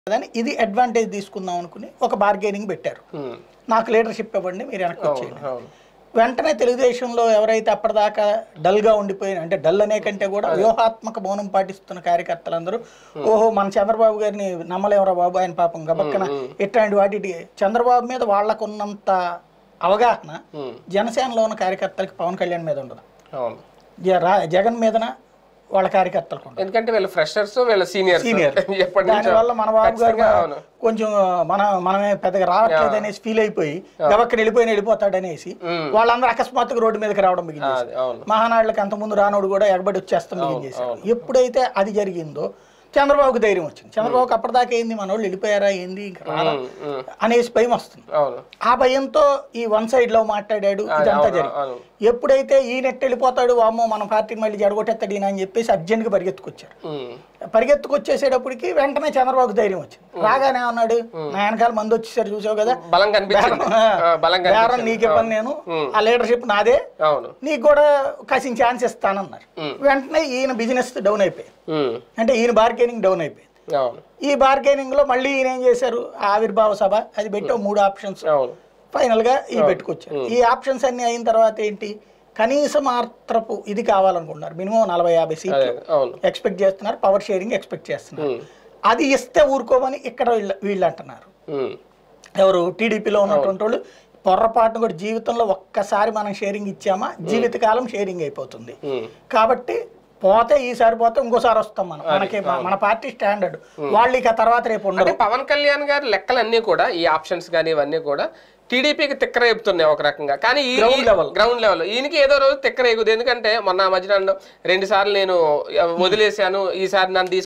అని ఇది అడ్వాంటేజ్ తీసుకుందాం అనుకుని ఒక బార్గెనింగ్ పెట్టారు ఉమ్, నాకు లీడర్షిప్ ఇవ్వండి మీరు వెనక్కి వచ్చేయండి అవును వెంటనే తెలుగుదేశంలో ఎవరైతే అప్పటిదాకా డల్గా ఉండిపోయిన అంటే డల్ అనే కంటే కూడా వ్యూహాత్మక మౌనం పాటిస్తున్న కార్యకర్తలందరూ ఓహో మన చంద్రబాబు గారిని నమ్మలేమరా బాబు ఆయన పాపం గబక్కన ఇట్లాంటి వాటి చంద్రబాబు మీద వాళ్ళకున్నంత అవగాహన ఉమ్, జనసేనలో ఉన్న కార్యకర్తలకి పవన్ కళ్యాణ్ మీద ఉండదు అవును జ- రా- జగన్ మీదన వాళ్ళ కార్యకర్తలకు ఉండదు ఎందుకంటే వీళ్ళ ఫ్రెషర్స్ వీళ్ళ సీనియర్స్ Senior. ఎప్పటి నుంచో దానివల్ల మన బాబు గారు ఖచ్చితంగా అవును కొంచెం మన మనమే పెద్దగా రావట్లేదు అనేసి ఫీల్ అయిపోయి గబక్కన వెళ్ళిపోయిన వెళ్ళిపోతాడు అనేసి ఉమ్, వాళ్ళందరూ అకస్మాత్తుగా రోడ్డు మీదకి రావడం మిగిలింది అది అవును మహానాడులకు అంతకుముందు రానోడు కూడా ఎగబడి వచ్చేస్తాం ఏం చేశారు ఎప్పుడైతే అది జరిగిందో చంద్రబాబుకి ధైర్యం వచ్చింది చంద్రబాబుకి అప్పటిదాకా ఏంది మన వాళ్ళు వెళ్ళిపోయారా ఏంది ఇంకా రారా ఉమ్, ఉమ్, అనేసి భయం వస్తుంది అవును ఆ భయంతో ఈ వన్ సైడ్ లో మాట్లాడాడు ఇదంతా అవును, జరిగింది అవును ఎప్పుడైతే ఈ నెట్ వెళ్ళిపోతాడు వామ్మో మన పార్టీని మళ్ళీ జడగొట్టేస్తాడు ఈయన అని చెప్పేసి అర్జెంట్గా పరిగెత్తుకొచ్చారు ఉమ్, పరిగెత్తుకొచ్చేసేటప్పటికి వెంటనే చంద్రబాబుకి ధైర్యం వచ్చింది రాగానే అన్నాడు నా వెనకాల మంది వచ్చేసారు చూసావు కదా బలం కనిపించింది ఆ, ఆ, బలం బేరం కనిపించింది నీకు ఇవ్వను నేను ఉమ్. ఆ లీడర్షిప్ నాదే అవును నీకు కూడా కాసిన ఛాన్స్ ఇస్తానన్నారు ఉమ్. వెంటనే ఈయన బిజినెస్ డౌన్ అయిపోయింది ఉమ్, అంటే ఈయన బార్గెనింగ్ డౌన్ అయిపోయింది అవును ఈ బార్గెనింగ్ లో మళ్ళీ ఈయన ఏం చేశారు ఆవిర్భావ సభ అది పెట్టి ఓ మూడు ఆప్షన్స్ అవును ఫైనల్ గా ఈ పెట్టుకొచ్చారు ఈ ఆప్షన్స్ అన్ని అయిన తర్వాత ఏంటి కనీస మాత్రపు ఇది కావాలనుకుంటున్నారు మినిమం నలభై యాభై అదే సీట్లు అవును ఎక్స్పెక్ట్ చేస్తున్నారు పవర్ షేరింగ్ ఎక్స్పెక్ట్ చేస్తున్నారు ఉమ్, అది ఇస్తే ఊరుకోమని ఇక్కడ వీళ్ళ వీళ్ళు అంటున్నారు ఉమ్, ఎవరు టీడీపీలో ఉన్నటువంటి వాళ్ళు పొర్రపాటును కూడా జీవితంలో ఒక్కసారి మనం షేరింగ్ ఇచ్చామా జీవితకాలం షేరింగ్ అయిపోతుంది ఉమ్, కాబట్టి పోతే ఈసారి పోతే ఇంకోసారి వస్తాం మనం మనకి మన పార్టీ స్టాండర్డ్ వాళ్ళు ఇక తర్వాత రేపు ఉండరు అంటే పవన్ కళ్యాణ్ గారి లెక్కలన్నీ కూడా ఈ ఆప్షన్స్ కానీ ఇవన్నీ కూడా టీడీపీకి తిక్కర చెప్తున్నాయి ఒక రకంగా కానీ ఈ Ground level. గ్రౌండ్ లెవెల్ ఈయనకి ఏదో రోజు తిక్కర ఎగుదు ఎందుకంటే మొన్న ఆ మధ్యన రెండు సార్లు నేను వదిలేశాను ఈసారి నన్ను తీసుకు